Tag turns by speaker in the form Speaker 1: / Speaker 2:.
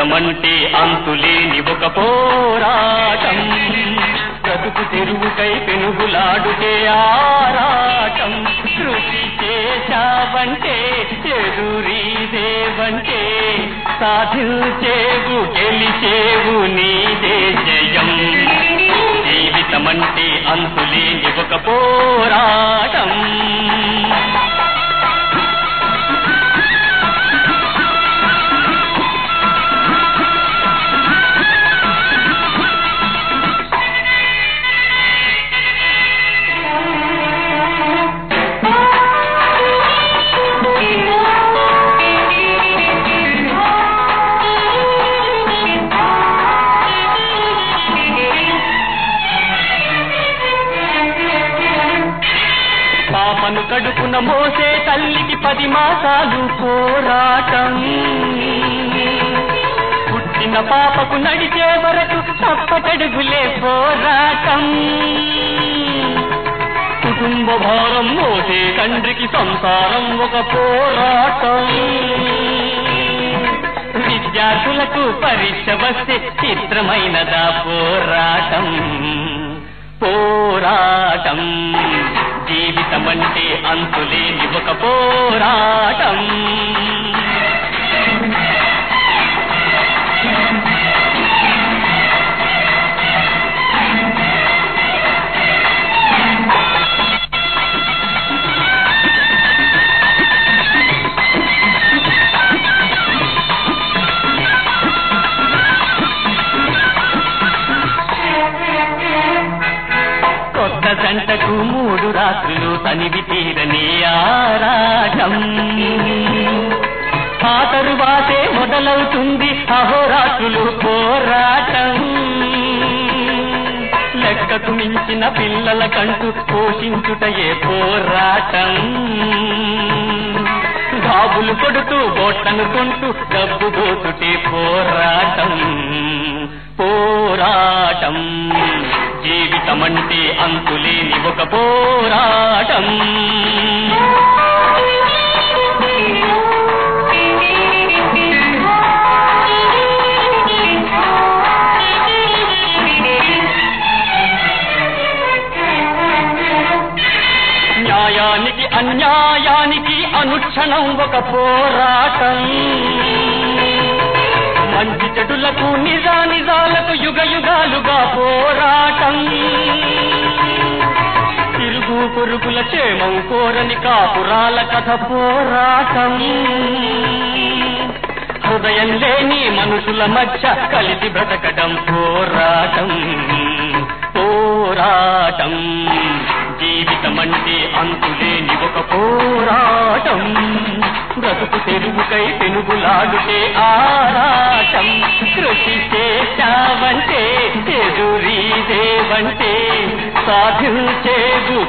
Speaker 1: జీవితమంటే అంతులేని ఒక పోరాటం బ్రతుకు తెరువుకై పెనుగులాడుటే ఆరాటం కృషి చేశావంటే ఎదురీదేవంటే సాధించేవు గెలిచేవు నీదే జయం జీవితమంటే అంతులేని ఒక పోరాటం పాపను కడుపున మోసే తల్లికి పది మాసాలు పోరాటం పుట్టిన పాపకు నడిచే వరకు తప్పటడుగులే పోరాటం కుటుంబ భారం మోసే తండ్రికి సంసారం ఒక పోరాటం విద్యార్థులకు పరీక్ష వస్తే చిత్రమైనదా పోరాటం పోరాటం జీవితం అంటే అంతులేని ఒక పోరాటం కొత్త జంటకు మూడు రాత్రులు తనివి తీరని ఆరాటం ఆ తరువాతే మొదలవుతుంది అహోరాత్రులు పోరాటం లెక్కకు మించిన పిల్లల కంటూ పోషించుటయే పోరాటం గాబులు కొడుతూ బోట్లను కొంటూ డబ్బు దోచుటే పోరాటం పోరాటం జీవితమంటే అంతులేని ఒక పోరాటం న్యాయానికి అన్యాయానికి అనుక్షణం ఒక పోరాటం మంచి చెడులకు నిజా నిజాలకు యుగ యుగాలుగా పోరాటం తిరుగు పొరుగుల క్షేమం కోరని కాపురాల కథ పోరాటం హృదయం లేని మనుషుల మధ్య కలిసి బ్రతకడం పోరాటం పోరాటం జీవితమంటే అంతులేని ఒక పోరాటం బ్రతుకు తెరువుకై పెనుగులాడుటే ఆరాటం కృషి చేశావంటే ఎదురీదేవంటే సాధించేదు